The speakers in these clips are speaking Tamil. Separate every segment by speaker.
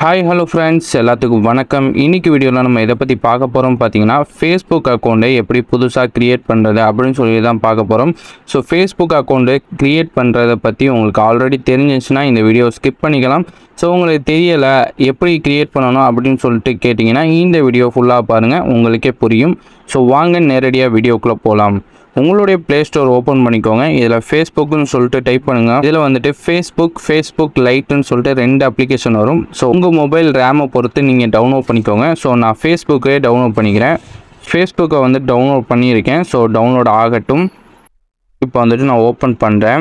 Speaker 1: ஹாய் ஹலோ ஃப்ரெண்ட்ஸ் எல்லாத்துக்கும் வணக்கம் இன்னைக்கு வீடியோவில் நம்ம இதை பற்றி பார்க்க போகிறோம் பார்த்தீங்கன்னா ஃபேஸ்புக் அக்கௌண்ட்டை எப்படி புதுசாக க்ரியேட் பண்ணுறது அப்படின்னு சொல்லி தான் பார்க்க போகிறோம் ஸோ ஃபேஸ்புக் அக்கௌண்ட்டு க்ரியேட் பண்ணுறதை பற்றி உங்களுக்கு ஆல்ரெடி தெரிஞ்சிச்சுன்னா இந்த வீடியோ ஸ்கிப் பண்ணிக்கலாம் ஸோ உங்களுக்கு தெரியலை எப்படி க்ரியேட் பண்ணணும் அப்படின்னு சொல்லிட்டு கேட்டிங்கன்னா இந்த வீடியோ ஃபுல்லாக பாருங்கள் உங்களுக்கே புரியும் ஸோ வாங்க நேரடியாக வீடியோக்குள்ளே போகலாம் உங்களுடைய ப்ளே ஸ்டோர் ஓப்பன் பண்ணிக்கோங்க இதில் ஃபேஸ்புக்னு சொல்லிட்டு டைப் பண்ணுங்கள் இதில் வந்துட்டு ஃபேஸ்புக் ஃபேஸ்புக் லைட்டுன்னு சொல்லிட்டு ரெண்டு அப்ளிகேஷன் வரும் ஸோ உங்கள் மொபைல் ரேமை பொறுத்து நீங்கள் டவுன்லோட் பண்ணிக்கோங்க ஸோ நான் ஃபேஸ்புக்கே டவுன்லோட் பண்ணிக்கிறேன் ஃபேஸ்புக்கை வந்து டவுன்லோட் பண்ணியிருக்கேன் ஸோ டவுன்லோட் ஆகட்டும் இப்போ வந்துட்டு நான் ஓப்பன் பண்ணுறேன்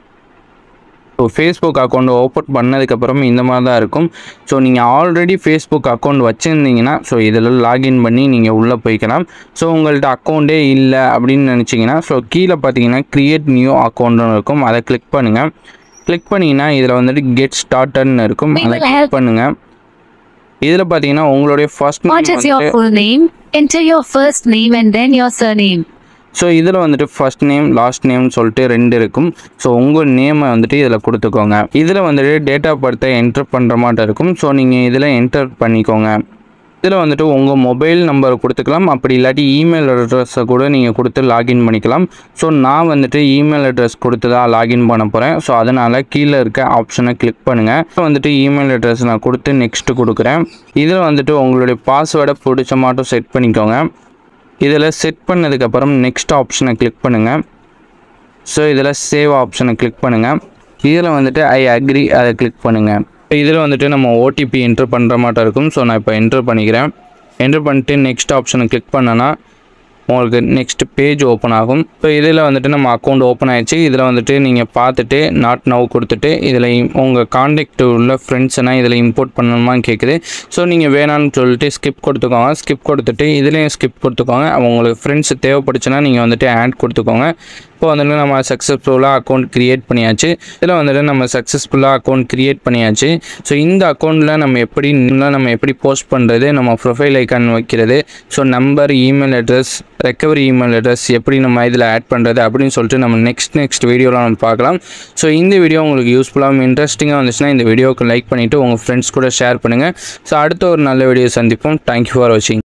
Speaker 1: ஸோ ஃபேஸ்புக் அக்கௌண்ட் ஓப்பன் பண்ணதுக்கப்புறம் இந்த மாதிரி தான் இருக்கும் ஸோ நீங்கள் ஆல்ரெடி ஃபேஸ்புக் அக்கௌண்ட் வச்சுருந்தீங்கன்னா ஸோ இதில் லாகின் பண்ணி நீங்கள் உள்ளே போய்க்கலாம் ஸோ உங்கள்கிட்ட அக்கௌண்ட்டே இல்லை அப்படின்னு நினச்சிங்கன்னா ஸோ கீழே பார்த்தீங்கன்னா க்ரியேட் நியூ அக்கௌண்ட்னு இருக்கும் அதை கிளிக் பண்ணுங்கள் கிளிக் பண்ணிங்கன்னா இதில் வந்துட்டு கெட் ஸ்டார்டர்னு இருக்கும்
Speaker 2: We
Speaker 1: அதை
Speaker 2: will
Speaker 1: கிளிக்
Speaker 2: help.
Speaker 1: பண்ணுங்கள் இதில் பார்த்தீங்கன்னா உங்களுடைய first
Speaker 2: What is your full name? Enter your first name and then your surname.
Speaker 1: So இதில் வந்துட்டு ஃபர்ஸ்ட் நேம் லாஸ்ட் நேம்னு சொல்லிட்டு ரெண்டு இருக்கும் ஸோ உங்கள் நேமை வந்துட்டு இதில் கொடுத்துக்கோங்க இதில் வந்துட்டு டேட் ஆஃப் பர்த்தை என்டர் பண்ணுற மாதிரி இருக்கும் ஸோ நீங்கள் இதில் என்டர் பண்ணிக்கோங்க இதில் வந்துட்டு உங்கள் மொபைல் நம்பர் கொடுத்துக்கலாம் அப்படி இல்லாட்டி இமெயில் அட்ரஸை கூட நீங்கள் கொடுத்து லாகின் பண்ணிக்கலாம் ஸோ நான் வந்துட்டு இமெயில் அட்ரஸ் கொடுத்து தான் லாகின் பண்ண போகிறேன் ஸோ அதனால் கீழே இருக்க ஆப்ஷனை கிளிக் பண்ணுங்கள் இப்போ வந்துட்டு இமெயில் அட்ரஸ் நான் கொடுத்து நெக்ஸ்ட்டு கொடுக்குறேன் இதில் வந்துட்டு உங்களுடைய பாஸ்வேர்டை பிடிச்ச மாட்டும் செட் பண்ணிக்கோங்க இதில் செட் பண்ணதுக்கப்புறம் நெக்ஸ்ட் ஆப்ஷனை கிளிக் பண்ணுங்கள் ஸோ இதில் சேவ் ஆப்ஷனை கிளிக் பண்ணுங்கள் இதில் வந்துட்டு ஐ அக்ரி அதை கிளிக் பண்ணுங்கள் இதில் வந்துட்டு நம்ம ஓடிபி என்ட்ரு பண்ணுற மாட்டம் இருக்கும் ஸோ நான் இப்போ என்ட்ரு பண்ணிக்கிறேன் என்ட்ரு பண்ணிட்டு நெக்ஸ்ட் ஆப்ஷனை கிளிக் பண்ணேன்னா உங்களுக்கு நெக்ஸ்ட் பேஜ் ஓப்பன் ஆகும் இப்போ இதில் வந்துட்டு நம்ம அக்கௌண்ட் ஓப்பன் ஆயிடுச்சு இதில் வந்துட்டு நீங்கள் பார்த்துட்டு நாட் நவ் கொடுத்துட்டு இதில் உங்கள் காண்டாக்ட் உள்ள ஃப்ரெண்ட்ஸ் எல்லாம் இதில் இம்போர்ட் பண்ணணுமான்னு கேட்குது ஸோ நீங்கள் வேணான்னு சொல்லிட்டு ஸ்கிப் கொடுத்துக்கோங்க ஸ்கிப் கொடுத்துட்டு இதுலேயும் ஸ்கிப் கொடுத்துக்கோங்க உங்களுக்கு ஃப்ரெண்ட்ஸ் தேவைப்படுச்சுன்னா நீங்கள் வந்துட்டு ஆட் கொடுத்துக்கோங்க இப்போ வந்துட்டு நம்ம சக்ஸஸ்ஃபுல்லாக அக்கௌண்ட் க்ரியேட் பண்ணியாச்சு இதில் வந்துட்டு நம்ம சக்ஸஸ்ஃபுல்லாக அக்கௌண்ட் க்ரியேட் பண்ணியாச்சு ஸோ இந்த அக்கௌண்ட்டில் நம்ம எப்படி இன்னும் நம்ம எப்படி போஸ்ட் பண்ணுறது நம்ம ப்ரொஃபைல் ஐக்கான் வைக்கிறது so number email address recovery email address எப்படி நம்ம இதில் ஆட் பண்ணுறது அப்படின்னு சொல்லிட்டு நம்ம நெக்ஸ்ட் நெக்ஸ்ட் வீடியோவில் நம்ம பார்க்கலாம் ஸோ இந்த வீடியோ உங்களுக்கு யூஸ்ஃபுல்லாகவும் இன்ட்ரெஸ்டிங்காக வந்துச்சுன்னா இந்த வீடியோக்கு லைக் பண்ணிவிட்டு உங்கள் ஃப்ரெண்ட்ஸ் கூட ஷேர் பண்ணுங்கள் ஸோ அடுத்த ஒரு நல்ல வீடியோ சந்திப்போம் தேங்க்யூ ஃபார் வாட்சிங்